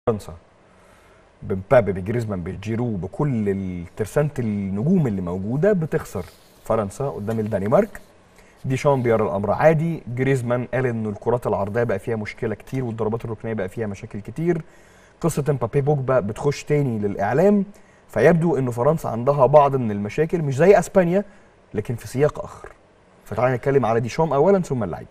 فرنسا بمبابي بجريزمان بجيرو بكل الترسانة النجوم اللي موجوده بتخسر فرنسا قدام الدنمارك ديشان بيرى الامر عادي جريزمان قال انه الكرات العرضيه بقى فيها مشكله كتير والضربات الركنيه بقى فيها مشاكل كتير قصه امبابي بوجبا بتخش تاني للاعلام فيبدو انه فرنسا عندها بعض من المشاكل مش زي اسبانيا لكن في سياق اخر فتعالى نتكلم على ديشام اولا ثم اللعيبه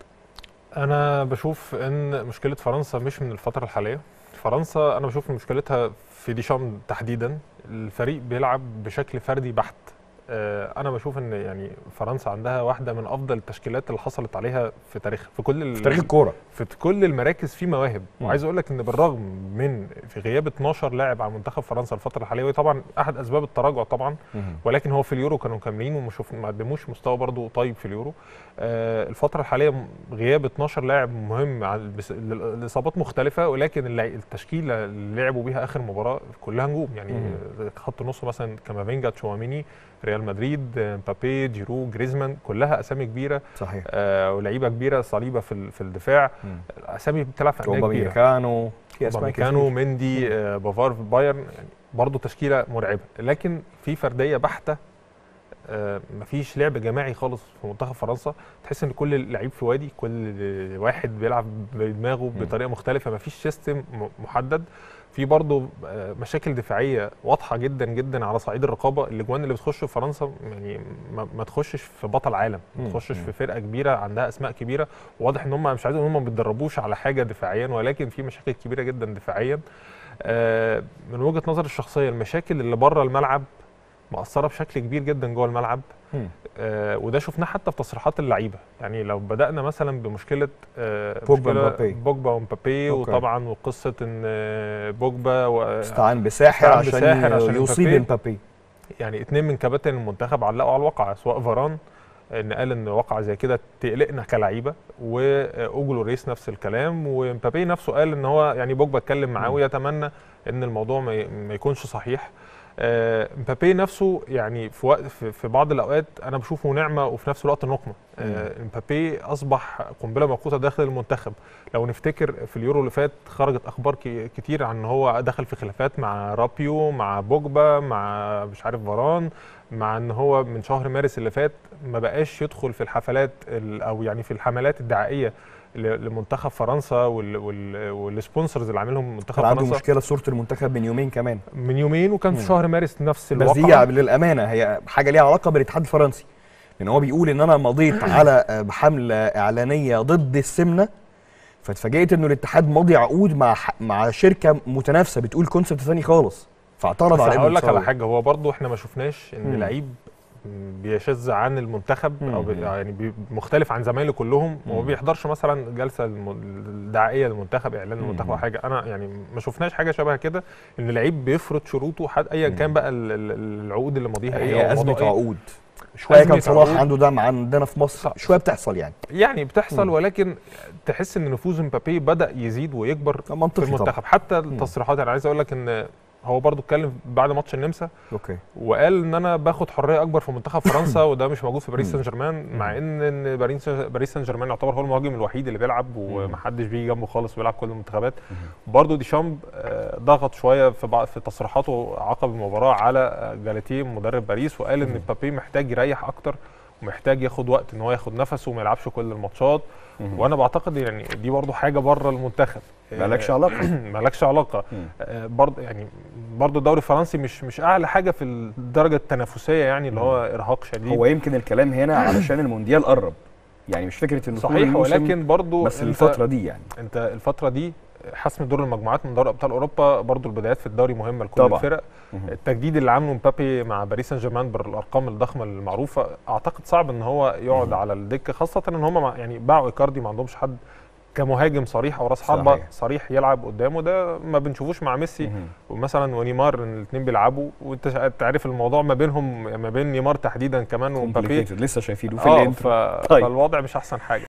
انا بشوف ان مشكله فرنسا مش من الفتره الحاليه فرنسا انا بشوف إن مشكلتها في ديشام تحديدا الفريق بيلعب بشكل فردي بحت آه، انا بشوف ان يعني فرنسا عندها واحده من افضل التشكيلات اللي حصلت عليها في تاريخها في كل ال- في تاريخ الكوره في كل المراكز في مواهب مم. وعايز اقول لك ان بالرغم من في غياب 12 لاعب على منتخب فرنسا الفتره الحاليه وهي طبعا احد اسباب التراجع طبعا ولكن هو في اليورو كانوا كاملين وما شوف ما قدموش مستوى برضو طيب في اليورو آه الفتره الحاليه م- غياب 12 لاعب مهم على- بس- ل- لاصابات مختلفه ولكن اللع- التشكيله اللي لعبوا بيها اخر مباراه كلها نجوم يعني مم. آه، خط نص مثلا كامافينجا تشواميني ريال مدريد آه، مبابي جيرو جريزمان كلها اسامي كبيره صحيح آه ولعيبه كبيره صليبه في ال- في الدفاع مم. اسامي بتلعب في انديه روبا كبيره ميكانو في اسماء كانوا كتير. مندي آه، بافار في بايرن يعني برضه تشكيله مرعبه لكن في فرديه بحته آه، مفيش لعب جماعي خالص في منتخب فرنسا تحس ان كل لعيب في وادي كل واحد بيلعب بدماغه مم. بطريقه مختلفه مفيش سيستم م- محدد في برضه آه، مشاكل دفاعيه واضحه جدا جدا على صعيد الرقابه الاجوان اللي بتخش في فرنسا يعني ما, ما تخشش في بطل عالم ما مم. تخشش مم. في فرقه كبيره عندها اسماء كبيره واضح ان هم مش عايز اقول ان هم ما بيتدربوش على حاجه دفاعيا ولكن في مشاكل كبيره جدا دفاعيا آه، من وجهه نظر الشخصيه المشاكل اللي بره الملعب مأثره بشكل كبير جدا جوه الملعب مم. آه وده شفناه حتى في تصريحات اللعيبه يعني لو بدانا مثلا بمشكله آه بوجبا مشكلة ومبابي. بوجبا ومبابي أوكي. وطبعا وقصه ان آه، بوجبا و استعان بساحر استعان عشان, بساحر عشان يصيب مبابي. امبابي يعني اتنين من كباتن المنتخب علقوا على الواقعه سواء فاران ان قال ان واقعه زي كده تقلقنا كلعيبه واوجلو ريس نفس الكلام ومبابي نفسه قال ان هو يعني بوجبا اتكلم معاه مم. ويتمنى ان الموضوع ما ي- ما يكونش صحيح آه، مبابي نفسه يعني في وقت في في بعض الاوقات انا بشوفه نعمه وفي نفس الوقت نقمه آه، مبابي اصبح قنبله موقوته داخل المنتخب لو نفتكر في اليورو اللي فات خرجت اخبار ك- كتير عن ان هو دخل في خلافات مع رابيو مع بوجبا مع مش عارف فاران مع ان هو من شهر مارس اللي فات ما بقاش يدخل في الحفلات ال- او يعني في الحملات الدعائيه ل- لمنتخب فرنسا وال- وال- والسبونسرز اللي عاملهم منتخب كان عنده فرنسا مشكله في صوره المنتخب من يومين كمان من يومين وكان في مم. شهر مارس نفس بس الواقعه دي للامانه هي حاجه ليها علاقه بالاتحاد الفرنسي لان هو بيقول ان انا مضيت على آه، حمله اعلانيه ضد السمنه فاتفاجئت انه الاتحاد ماضي عقود مع ح- مع شركه متنافسه بتقول كونسبت ثاني خالص فاعترض بس على هقول لك على يتصور. حاجه هو برضو احنا ما شفناش ان مم. لعيب بيشذ عن المنتخب او بي- مم. يعني بي- مختلف عن زمايله كلهم وما مم. بيحضرش مثلا جلسه الم- الدعائيه للمنتخب اعلان المنتخب مم. او حاجه انا يعني ما شفناش حاجه شبه كده ان لعيب بيفرض شروطه حد ايا مم. كان بقى ال- ال- العقود اللي ماضيها ايه هي أو ازمه موضوع إيه. عقود شويه كان أزمة صلاح عقود. عنده ده عندنا في مصر صح. شويه بتحصل يعني يعني بتحصل مم. ولكن تحس ان نفوذ مبابي بدا يزيد ويكبر في منطقي طبعا المنتخب حتى التصريحات انا عايز اقول لك ان هو برضو اتكلم بعد ماتش النمسا اوكي وقال ان انا باخد حريه اكبر في منتخب فرنسا وده مش موجود في باريس مم. سان جيرمان مع ان ان باريس باريس سان جيرمان يعتبر هو المهاجم الوحيد اللي بيلعب ومحدش بيجي جنبه خالص وبيلعب كل المنتخبات برضه ديشامب آه، ضغط شويه في بعض في تصريحاته عقب المباراه على آه، جاليتيه مدرب باريس وقال ان مم. مبابي محتاج يريح اكتر ومحتاج ياخد وقت ان هو ياخد نفسه وما يلعبش كل الماتشات وانا بعتقد يعني دي برضه حاجه بره المنتخب مالكش آه، علاقه مالكش علاقه مم. آه، برضه يعني برضه الدوري الفرنسي مش مش اعلى حاجه في الدرجه التنافسيه يعني اللي هو ارهاق شديد هو يمكن الكلام هنا علشان المونديال قرب يعني مش فكره انه طول صحيح الموسم، ولكن برضه بس أنت- الفتره دي يعني انت الفتره دي حسم دور المجموعات من دوري ابطال اوروبا برضو البدايات في الدوري مهمه لكل طبعاً. الفرق مهم. التجديد اللي عامله مبابي مع باريس سان جيرمان بالارقام الضخمه المعروفه اعتقد صعب ان هو يقعد مهم. على الدكه خاصه ان هم مع- يعني باعوا ايكاردي ما عندهمش حد كمهاجم صريح او راس حربه صحيح. صريح يلعب قدامه ده ما بنشوفوش مع ميسي مهم. ومثلا ونيمار الاثنين بيلعبوا وانت شا- أنت عارف الموضوع ما بينهم ما بين نيمار تحديدا كمان ومبابي Complicated. لسه شايفينه في اه الانترو ف... طيب. فالوضع مش احسن حاجه